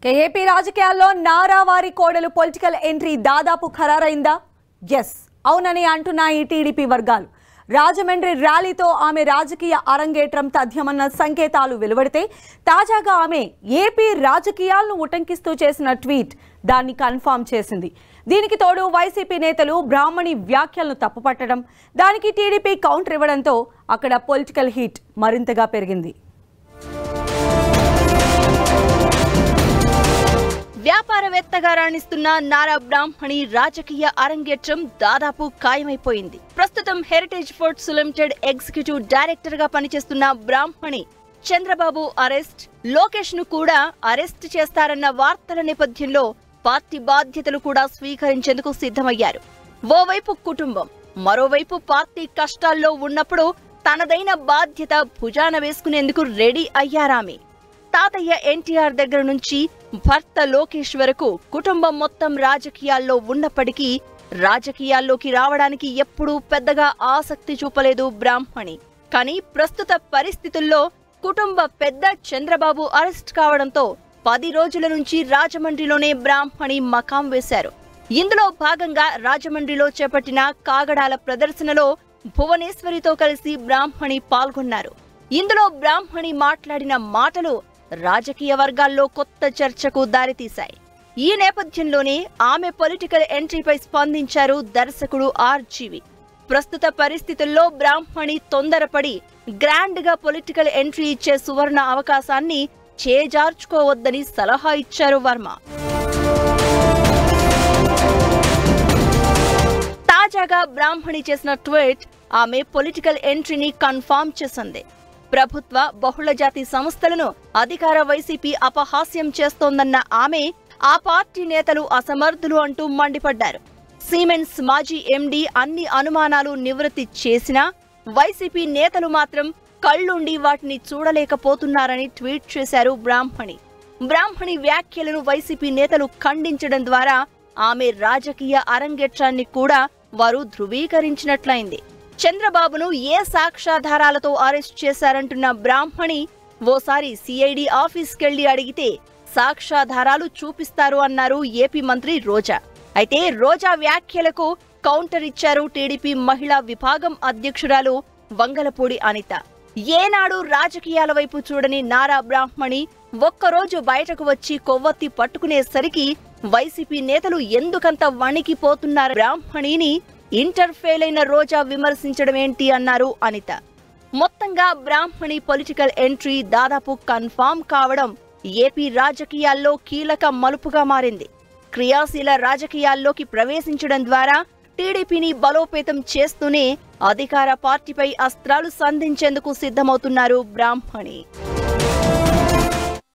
ఇక ఏపీ రాజకీయాల్లో నారా వారి కోడలు పొలిటికల్ ఎంట్రీ దాదాపు ఖరారైందా ఎస్ అవునని అంటున్నాయి టీడీపీ వర్గాలు రాజమండ్రి ర్యాలీతో ఆమె రాజకీయ అరంగేట్రం తథ్యమన్న సంకేతాలు వెలువడితే తాజాగా ఆమె ఏపీ రాజకీయాలను ఉటంకిస్తూ చేసిన ట్వీట్ దాన్ని కన్ఫామ్ చేసింది దీనికి తోడు వైసీపీ నేతలు బ్రాహ్మణి వ్యాఖ్యలను తప్పుపట్టడం దానికి టీడీపీ కౌంటర్ ఇవ్వడంతో అక్కడ పొలిటికల్ హీట్ మరింతగా పెరిగింది వ్యాపారవేత్తగా రాణిస్తున్న నారా బ్రాహ్మణి రాజకీయ అరంగేట్రం దాదాపు ఖాయమైపోయింది ప్రస్తుతం heritage foods limited executive director గా పనిచేస్తున్న బ్రాహ్మణి చంద్రబాబు అరెస్ట్ లోకేష్ ను కూడా అరెస్ట్ చేస్తారన్న వార్తల నేపథ్యంలో పార్టీ బాధ్యతలు కూడా స్వీకరించేందుకు సిద్ధమయ్యారు ఓవైపు కుటుంబం మరోవైపు పార్టీ కష్టాల్లో ఉన్నప్పుడు తనదైన బాధ్యత భుజాన వేసుకునేందుకు రెడీ అయ్యారామె తాతయ్య ఎన్టీఆర్ దగ్గర నుంచి భర్త లోకేష్ వరకు కుటుంబం మొత్తం రాజకీయాల్లో ఉన్నప్పటికీ రాజకీయాల్లోకి రావడానికి ఎప్పుడూ పెద్దగా ఆసక్తి చూపలేదు బ్రాహ్మణి కానీ ప్రస్తుత పరిస్థితుల్లో కుటుంబ పెద్ద చంద్రబాబు అరెస్ట్ కావడంతో పది రోజుల నుంచి రాజమండ్రిలోనే బ్రాహ్మణి మకాం వేశారు ఇందులో భాగంగా రాజమండ్రిలో చేపట్టిన కాగడాల ప్రదర్శనలో భువనేశ్వరితో కలిసి బ్రాహ్మణి పాల్గొన్నారు ఇందులో బ్రాహ్మణి మాట్లాడిన మాటలు రాజకీయ వర్గాల్లో కొత్త చర్చకు దారితీశాయి ఈ నేపథ్యంలోనే ఆమె పొలిటికల్ ఎంట్రీపై స్పందించారు దర్శకుడు ఆర్జీవి ప్రస్తుత పరిస్థితుల్లో బ్రాహ్మణి తొందరపడి గ్రాండ్ గా పొలిటికల్ ఎంట్రీ ఇచ్చే సువర్ణ అవకాశాన్ని చేజార్చుకోవద్దని సలహా ఇచ్చారు వర్మ తాజాగా బ్రాహ్మణి చేసిన ట్వీట్ ఆమె పొలిటికల్ ఎంట్రీని కన్ఫామ్ చేసింది ప్రభుత్వ బహుళజాతి సంస్థలను అధికార వైసీపీ అపహాస్యం చేస్తోందన్న ఆమె ఆ పార్టీ నేతలు అసమర్థులు అంటూ మండిపడ్డారు సిమెన్స్ మాజీ ఎండీ అన్ని అనుమానాలు నివృత్తి చేసినా వైసీపీ నేతలు మాత్రం కళ్ళుండి వాటిని చూడలేకపోతున్నారని ట్వీట్ చేశారు బ్రాహ్మణి బ్రాహ్మణి వ్యాఖ్యలను వైసీపీ నేతలు ఖండించడం ద్వారా ఆమె రాజకీయ అరంగేట్రాన్ని కూడా వారు ధృవీకరించినట్లయింది చంద్రబాబును ఏ సాక్ష్యాధారాలతో అరెస్ట్ చేశారంటున్న బ్రాహ్మణి ఓసారి సిఐడి ఆఫీస్కెళ్లి అడిగితే సాక్ష్యాధారాలు చూపిస్తారు అన్నారు ఏపీ మంత్రి రోజా అయితే రోజా వ్యాఖ్యలకు కౌంటర్ ఇచ్చారు టీడీపీ మహిళా విభాగం అధ్యక్షురాలు వంగలపూడి అనిత ఏనాడు రాజకీయాల వైపు చూడని నారా బ్రాహ్మణి ఒక్కరోజు బయటకు వచ్చి కొవ్వొత్తి పట్టుకునేసరికి వైసీపీ నేతలు ఎందుకంత వణికిపోతున్నారు బ్రాహ్మణిని ఇంటర్ ఫెయిల్ అయిన రోజా విమర్శించడమేంటి అన్నారు అనిత మొత్తంగా బ్రాహ్మణి పొలిటికల్ ఎంట్రీ దాదాపు కన్ఫామ్ కావడం ఏపీ రాజకీయాల్లో కీలక మలుపుగా మారింది క్రియాశీల రాజకీయాల్లోకి ప్రవేశించడం ద్వారా టీడీపీని బలోపేతం చేస్తూనే అధికార పార్టీపై అస్త్రాలు సంధించేందుకు సిద్ధమవుతున్నారు బ్రాహ్మణి